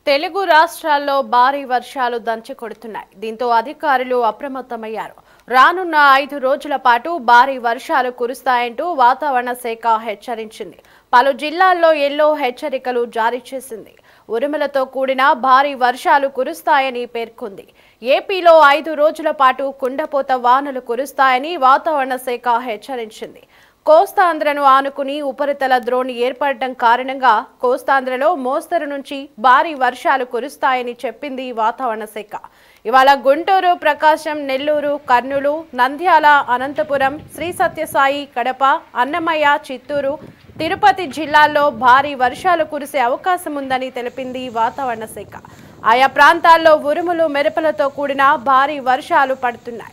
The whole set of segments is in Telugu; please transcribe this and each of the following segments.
తెలుగు రాష్ట్రాల్లో భారీ వర్షాలు దంచి కొడుతున్నాయి దీంతో అధికారులు అప్రమత్తమయ్యారు రానున్న ఐదు రోజుల పాటు భారీ వర్షాలు కురుస్తాయంటూ వాతావరణ శాఖ హెచ్చరించింది పలు జిల్లాల్లో ఎల్లో హెచ్చరికలు జారీ చేసింది ఉరుములతో కూడిన భారీ వర్షాలు కురుస్తాయని పేర్కొంది ఏపీలో ఐదు రోజుల పాటు కుండపోత వానలు కురుస్తాయని వాతావరణ శాఖ హెచ్చరించింది కోస్తాంధ్రను ఆనుకుని ఉపరితల ద్రోణి ఏర్పడటం కారణంగా కోస్తాంధ్రలో మోస్తరు నుంచి భారీ వర్షాలు కురుస్తాయని చెప్పింది వాతావరణ శాఖ ఇవాళ గుంటూరు ప్రకాశం నెల్లూరు కర్నూలు నంద్యాల అనంతపురం శ్రీ సత్యసాయి కడప అన్నమయ్య చిత్తూరు తిరుపతి జిల్లాల్లో భారీ వర్షాలు కురిసే అవకాశం ఉందని తెలిపింది వాతావరణ శాఖ ఆయా ప్రాంతాల్లో ఉరుములు మెరుపులతో కూడిన భారీ వర్షాలు పడుతున్నాయి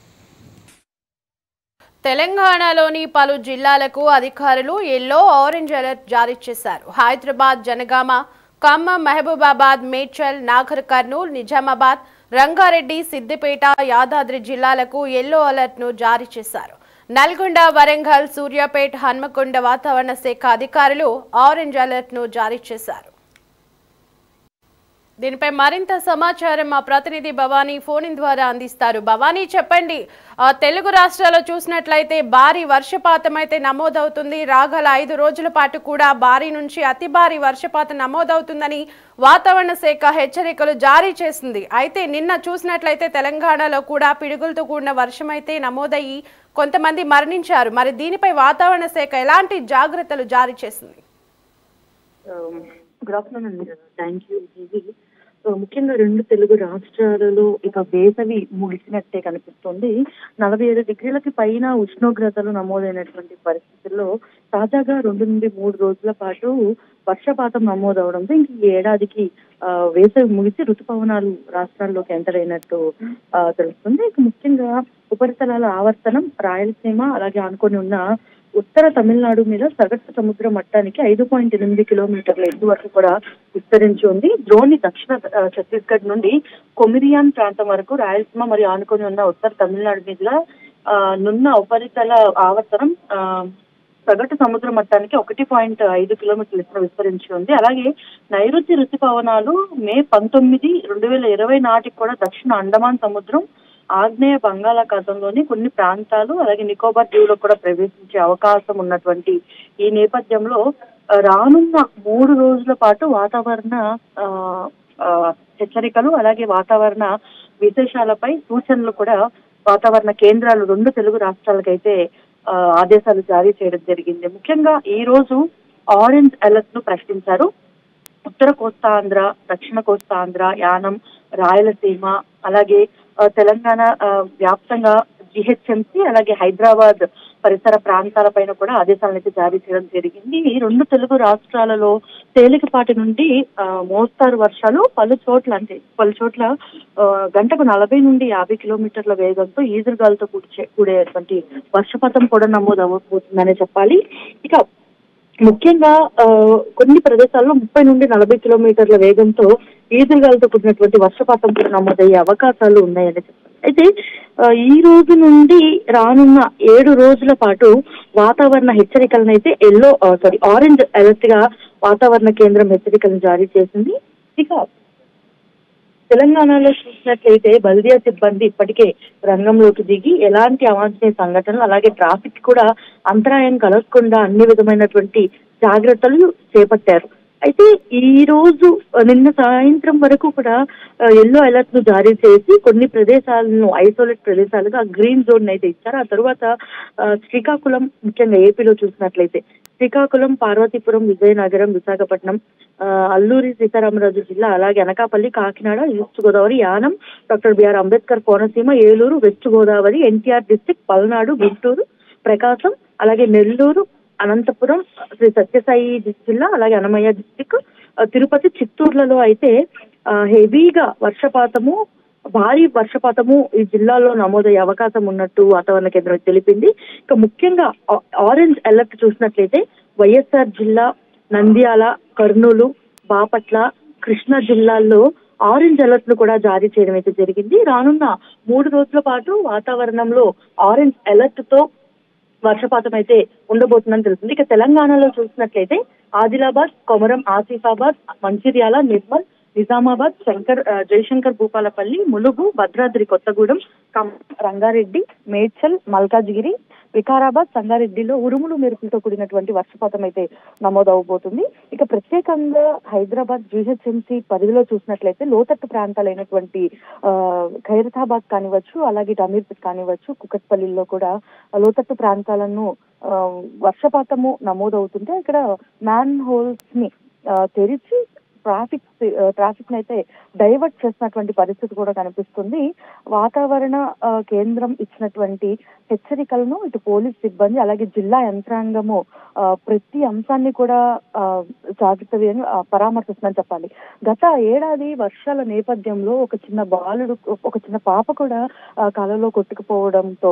తెలంగాణలోని పలు జిల్లాలకు అధికారులు ఎల్లో ఆరెంజ్ అలర్ట్ జారీ చేశారు హైదరాబాద్ జనగామ ఖమ్మం మహబూబాబాద్ మేడ్చల్ నాగర్ కర్నూల్ నిజామాబాద్ రంగారెడ్డి సిద్దిపేట యాదాద్రి జిల్లాలకు ఎల్లో అలర్ట్ ను జారీ చేశారు నల్గొండ వరంగల్ సూర్యాపేట్ హన్మకొండ వాతావరణ శాఖ అధికారులు ఆరెంజ్ అలర్ట్ ను జారీ చేశారు దీనిపై మరింత సమాచారం మా ప్రతినిధి భవానీ ఫోన్ ఇన్ ద్వారా అందిస్తారు భవానీ చెప్పండి ఆ, తెలుగు రాష్ట్రాల్లో చూసినట్లయితే భారీ వర్షపాతం అయితే నమోదవుతుంది రాగల ఐదు రోజుల పాటు కూడా భారీ నుంచి అతి భారీ వర్షపాతం నమోదవుతుందని వాతావరణ శాఖ హెచ్చరికలు జారీ చేసింది అయితే నిన్న చూసినట్లయితే తెలంగాణలో కూడా పిడుగులతో కూడిన వర్షం అయితే నమోదయ్యి కొంతమంది మరణించారు మరి దీనిపై వాతావరణ శాఖ ఎలాంటి జాగ్రత్తలు జారీ చేసింది గుడ్ ఆఫ్టర్నూన్ అండి థ్యాంక్ యూ జీవి సో ముఖ్యంగా రెండు తెలుగు రాష్ట్రాలలో ఇక వేసవి ముగిసినట్టే కనిపిస్తుంది నలభై ఏడు డిగ్రీలకి పైన ఉష్ణోగ్రతలు నమోదైనటువంటి పరిస్థితుల్లో తాజాగా రెండు నుండి మూడు రోజుల పాటు వర్షపాతం నమోదవడంతో ఇంక ఈ ఏడాదికి ఆ, వేసవి ముగిసి ఋతుపవనాలు రాష్ట్రాల్లోకి ఎంటర్ అయినట్టు ఆ, తెలుస్తుంది ఇక ముఖ్యంగా ఉపరితలాల ఆవర్తనం రాయలసీమ అలాగే ఆనుకొని ఉన్న ఉత్తర తమిళనాడు మీద సగటు సముద్ర మట్టానికి ఐదు పాయింట్ ఎనిమిది కిలోమీటర్ల ఎత్తు వరకు కూడా విస్తరించి ఉంది ద్రోణి దక్షిణ ఆ, ఛత్తీస్గఢ్ నుండి కొమిరియాన్ ప్రాంతం వరకు రాయలసీమ మరియు ఆనుకొని ఉన్న ఉత్తర తమిళనాడు మీద ఆ, నున్న ఉపరితల ఆవర్తనం ఆ, సగటు సముద్ర మట్టానికి ఒకటి పాయింట్ ఐదు కిలోమీటర్ల ఎత్తున విస్తరించి ఉంది అలాగే నైరుతి ఋతుపవనాలు మే పంతొమ్మిది రెండు వేల ఇరవై నాటికి కూడా దక్షిణ అండమాన్ సముద్రం ఆగ్నేయ బంగాళాఖాతంలోని కొన్ని ప్రాంతాలు అలాగే నికోబార్ దీవులకు కూడా ప్రవేశించే అవకాశం ఉన్నటువంటి ఈ నేపథ్యంలో ఆ, రానున్న మూడు రోజుల పాటు వాతావరణ ఆ, ఆ, హెచ్చరికలు అలాగే వాతావరణ విశేషాలపై సూచనలు కూడా వాతావరణ కేంద్రాలు రెండు తెలుగు రాష్ట్రాలకైతే ఆ, ఆదేశాలు జారీ చేయడం జరిగింది ముఖ్యంగా ఈ రోజు ఆరెంజ్ అలర్ట్ ను ప్రకటించారు ఉత్తర కోస్తాంధ్ర దక్షిణ కోస్తాంధ్ర యానం రాయలసీమ అలాగే ఆ, తెలంగాణ ఆ, వ్యాప్తంగా జిహెచ్ఎంసి అలాగే హైదరాబాద్ పరిసర ప్రాంతాలపైన కూడా ఆదేశాలను అయితే జారీ చేయడం జరిగింది ఈ రెండు తెలుగు రాష్ట్రాలలో తేలికపాటి నుండి ఆ, మోస్తారు వర్షాలు పలు చోట్ల అంటే పలు చోట్ల ఆ, గంటకు నలభై నుండి యాభై కిలోమీటర్ల వేగంతో ఈదురుగాలతో కూర్చే కూడేటువంటి వర్షపాతం కూడా నమోదు అవ్వబోతుందనే చెప్పాలి ఇక ముఖ్యంగా ఆ, కొన్ని ప్రదేశాల్లో ముప్పై నుండి నలభై కిలోమీటర్ల వేగంతో ఈదురుగాలతో కూడినటువంటి వర్షపాతం కూడా నమోదయ్యే అవకాశాలు ఉన్నాయని చెప్పాలి అయితే ఆ, ఈ రోజు నుండి రానున్న ఏడు రోజుల పాటు వాతావరణ హెచ్చరికలను అయితే ఎల్లో సారీ ఆరెంజ్ అలర్ట్ గా వాతావరణ కేంద్రం హెచ్చరికలను జారీ చేసింది ఇక తెలంగాణలో చూసినట్లయితే బల్దియా సిబ్బంది ఇప్పటికే రంగంలోకి దిగి ఎలాంటి అవాంఛనీయ సంఘటనలు అలాగే ట్రాఫిక్ కూడా అంతరాయం కలగకుండా అన్ని విధమైనటువంటి జాగ్రత్తలు చేపట్టారు అయితే ఈ రోజు ఆ, నిన్న సాయంత్రం వరకు కూడా ఎల్లో అలర్ట్ ను జారీ చేసి కొన్ని ప్రదేశాలను ఐసోలేట్ ప్రదేశాలుగా గ్రీన్ జోన్ అయితే ఇచ్చారు ఆ తర్వాత ఆ, శ్రీకాకుళం ముఖ్యంగా ఏపీలో చూసినట్లయితే శ్రీకాకుళం పార్వతీపురం విజయనగరం విశాఖపట్నం ఆ, అల్లూరి సీతారామరాజు జిల్లా అలాగే Anakapalli Kakinada east Godavari Yanam doctor BR Ambedkar Konaseema Eluru west Godavari NTR district Palnadu Guntur Prakasam అలాగే నెల్లూరు అనంతపురం శ్రీ సత్యసాయి జిల్లా అలాగే అన్నమయ్య డిస్టిక్ ఆ, తిరుపతి చిత్తూరులలో అయితే ఆ, హెవీగా వర్షపాతము భారీ వర్షపాతము ఈ జిల్లాలో నమోదయ్యే అవకాశం ఉన్నట్టు వాతావరణ కేంద్రం తెలిపింది ఇక ముఖ్యంగా ఆ- ఆరెంజ్ అలర్ట్ చూసినట్లయితే వైఎస్ఆర్ జిల్లా నంద్యాల కర్నూలు బాపట్ల కృష్ణా జిల్లాల్లో ఆరెంజ్ అలర్ట్ ను కూడా జారీ చేయడం అయితే జరిగింది రానున్న మూడు రోజుల పాటు వాతావరణంలో ఆరెంజ్ అలర్ట్ తో వర్షపాతం అయితే ఉండబోతుందని తెలుస్తుంది ఇక తెలంగాణలో చూసినట్లయితే ఆదిలాబాద్ కొమరం ఆసిఫాబాద్ మంచిర్యాల నిర్మల్ నిజామాబాద్ శంకర్ ఆ, జయశంకర్ భూపాలపల్లి ములుగు భద్రాద్రి కొత్తగూడెం ఖమ్మం రంగారెడ్డి మేడ్చల్ మల్కాజిగిరి వికారాబాద్ సంగారెడ్డిలో ఉరుములు మెరుపులతో కూడినటువంటి వర్షపాతం అయితే నమోదవబోతుంది ఇక ప్రత్యేకంగా హైదరాబాద్ జీహెచ్ఎంసీ పరిధిలో చూసినట్లయితే లోతట్టు ప్రాంతాలైనటువంటి ఆ, ఖైరతాబాద్ కానివచ్చు అలాగే ఇటు అమీర్పేట్ కానివచ్చు కుకట్పల్లిలో కూడా లోతట్టు ప్రాంతాలను ఆ, వర్షపాతము నమోదవుతుంటే ఇక్కడ మ్యాన్ హోల్స్ ని ఆ, తెరిచి ట్రాఫిక్ ట్రాఫిక్ అయితే డైవర్ట్ చేసినటువంటి పరిస్థితి కూడా కనిపిస్తుంది వాతావరణ ఆ, కేంద్రం ఇచ్చినటువంటి హెచ్చరికలను ఇటు పోలీస్ సిబ్బంది అలాగే జిల్లా యంత్రాంగము ఆ, ప్రతి అంశాన్ని కూడా ఆ, జాగ్రత్తగా ఆ, పరామర్శిస్తుందని చెప్పాలి గత ఏడాది వర్షాల నేపథ్యంలో ఒక చిన్న బాలుడు ఒక చిన్న పాప కూడా ఆ, కాలంలో కొట్టుకుపోవడంతో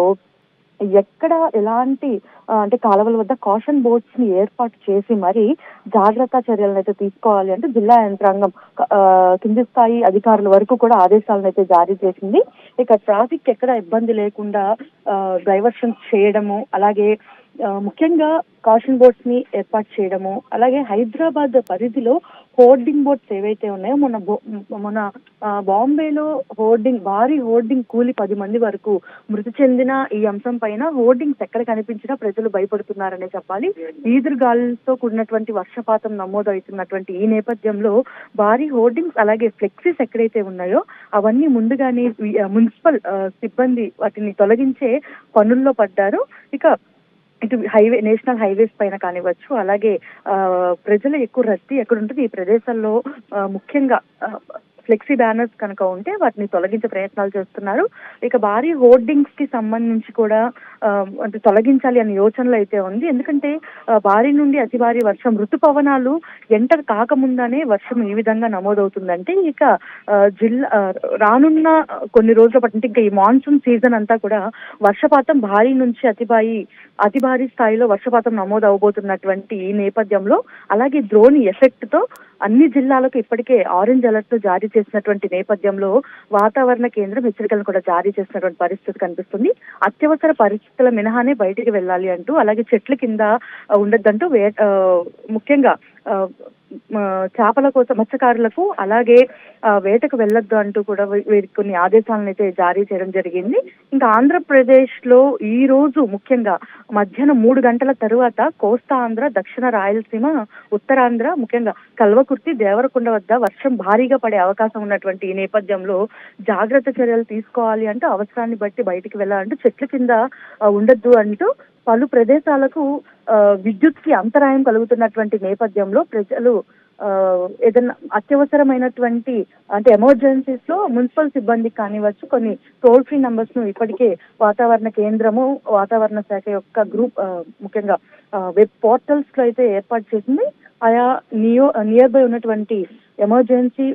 ఎక్కడ ఎలాంటి ఆ, అంటే కాలువల వద్ద కాషన్ బోర్డ్స్ ని ఏర్పాటు చేసి మరి జాగ్రత్త చర్యలను అయితే తీసుకోవాలి అంటే జిల్లా యంత్రాంగం ఆ, కింది స్థాయి అధికారుల వరకు కూడా ఆదేశాలను అయితే జారీ చేసింది ఇక ట్రాఫిక్ ఎక్కడ ఇబ్బంది లేకుండా డైవర్షన్ చేయడము అలాగే ఆ, ముఖ్యంగా కాషన్ బోర్డ్స్ ని ఏర్పాటు చేయడము అలాగే హైదరాబాద్ పరిధిలో హోర్డింగ్ బోర్డ్స్ ఏవైతే ఉన్నాయో మొన్న బో- మొన్న ఆ, బాంబేలో హోర్డింగ్ భారీ హోర్డింగ్ కూలి పది మంది వరకు మృతి చెందిన ఈ అంశం పైన హోర్డింగ్స్ ఎక్కడ కనిపించినా ప్రజలు భయపడుతున్నారనే చెప్పాలి ఈదురుగాలులతో కూడినటువంటి వర్షపాతం నమోదవుతున్నటువంటి ఈ నేపథ్యంలో భారీ హోర్డింగ్స్ అలాగే ఫ్లెక్సీస్ ఎక్కడైతే ఉన్నాయో అవన్నీ ముందుగానే వి- ఆ, మున్సిపల్ ఆ, సిబ్బంది వాటిని తొలగించే పనుల్లో పడ్డారు ఇక ఇటు హైవే నేషనల్ హైవేస్ పైన కానివ్వచ్చు అలాగే ఆ, ప్రజలు ఎక్కువ రద్దీ ఎక్కడ ఉంటుంది ఈ ప్రదేశాల్లో ఆ, ముఖ్యంగా ఆ, ఫ్లెక్సీ బ్యానర్స్ కనుక ఉంటే వాటిని తొలగించే ప్రయత్నాలు చేస్తున్నారు ఇక భారీ హోర్డింగ్స్ కి సంబంధించి కూడా ఆ, అంటే తొలగించాలి అనే యోచనలు అయితే ఉంది ఎందుకంటే ఆ, భారీ నుండి అతి భారీ వర్షం ఋతుపవనాలు ఎంటర్ కాకముందానే వర్షం ఈ విధంగా నమోదవుతుందంటే ఇక ఆ, జిల్లా ఆ, రానున్న కొన్ని రోజుల పాటు అంటే ఇంకా ఈ మాన్సూన్ సీజన్ అంతా కూడా వర్షపాతం భారీ నుంచి అతి భారీ అతి భారీ స్థాయిలో వర్షపాతం నమోదు అవబోతున్నటువంటి ఈ నేపథ్యంలో అలాగే ద్రోణి ఎఫెక్ట్ తో అన్ని జిల్లాలకు ఇప్పటికే ఆరెంజ్ అలర్ట్ జారీ చేసినటువంటి నేపథ్యంలో వాతావరణ కేంద్రం హెచ్చరికలను కూడా జారీ చేసినటువంటి పరిస్థితి కనిపిస్తుంది అత్యవసర పరిస్థితుల మినహానే బయటికి వెళ్ళాలి అంటూ అలాగే చెట్ల కింద ఆ, ఉండొద్దంటూ వే ఆ, ముఖ్యంగా ఆ, మ, చేపల కోసం మత్స్యకారులకు అలాగే ఆ, వేటకు వెళ్ళొద్దు అంటూ కూడా వీ- వీరికి కొన్ని ఆదేశాలను అయితే జారీ చేయడం జరిగింది ఇంకా ఆంధ్రప్రదేశ్ లో ఈ రోజు ముఖ్యంగా మధ్యాహ్నం మూడు గంటల తరువాత కోస్తా ఆంధ్ర దక్షిణ రాయలసీమ ఉత్తరాంధ్ర ముఖ్యంగా కల్వకుర్తి దేవరకొండ వద్ద వర్షం భారీగా పడే అవకాశం ఉన్నటువంటి ఈ నేపథ్యంలో జాగ్రత్త చర్యలు తీసుకోవాలి అంటూ అవసరాన్ని బట్టి బయటికి వెళ్ళాలంటూ చెట్ల కింద ఆ, ఉండొద్దు అంటూ పలు ప్రదేశాలకు ఆ, విద్యుత్ కి అంతరాయం కలుగుతున్నటువంటి నేపథ్యంలో ప్రజలు ఆ, ఏదైనా అత్యవసరమైనటువంటి అంటే ఎమర్జెన్సీస్ లో మున్సిపల్ సిబ్బందికి కానివచ్చు కొన్ని టోల్ ఫ్రీ నంబర్స్ ను ఇప్పటికే వాతావరణ కేంద్రము వాతావరణ శాఖ యొక్క గ్రూప్ ఆ, ముఖ్యంగా వెబ్ పోర్టల్స్ లో అయితే ఏర్పాటు చేసింది ఆయా నియో నియర్ బై ఉన్నటువంటి ఎమర్జెన్సీ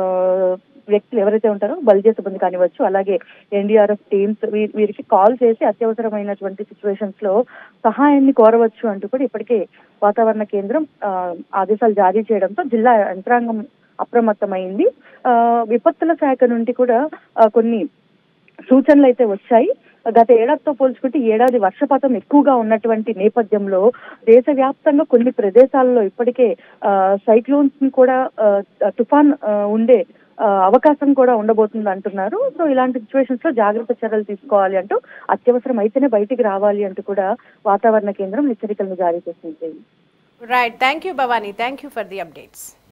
వ్యక్తులు ఎవరైతే ఉంటారో బలిజే సిబ్బంది కానివచ్చు అలాగే ఎన్డీఆర్ఎఫ్ టీమ్స్ వీరికి కాల్ చేసి అత్యవసరమైనటువంటి సిచ్యువేషన్స్ లో సహాయాన్ని కోరవచ్చు అంటూ కూడా ఇప్పటికే వాతావరణ కేంద్రం ఆ, ఆదేశాలు జారీ చేయడంతో జిల్లా యంత్రాంగం అప్రమత్తమైంది ఆ, విపత్తుల శాఖ నుండి కూడా ఆ, కొన్ని సూచనలు అయితే వచ్చాయి గత ఏడాదితో పోల్చుకుంటే ఈ ఏడాది వర్షపాతం ఎక్కువగా ఉన్నటువంటి నేపథ్యంలో దేశవ్యాప్తంగా కొన్ని ప్రదేశాల్లో ఇప్పటికే ఆ, సైక్లోన్స్ ని కూడా ఆ, తుఫాన్ ఆ, ఉండే ఆ, అవకాశం కూడా ఉండబోతుంది అంటున్నారు సో ఇలాంటి సిచ్యువేషన్స్ లో జాగ్రత్త చర్యలు తీసుకోవాలి అంటూ అత్యవసరం అయితేనే బయటికి రావాలి అంటూ కూడా వాతావరణ కేంద్రం హెచ్చరికలను జారీ చేసింది right thank you Bhavani thank you for the updates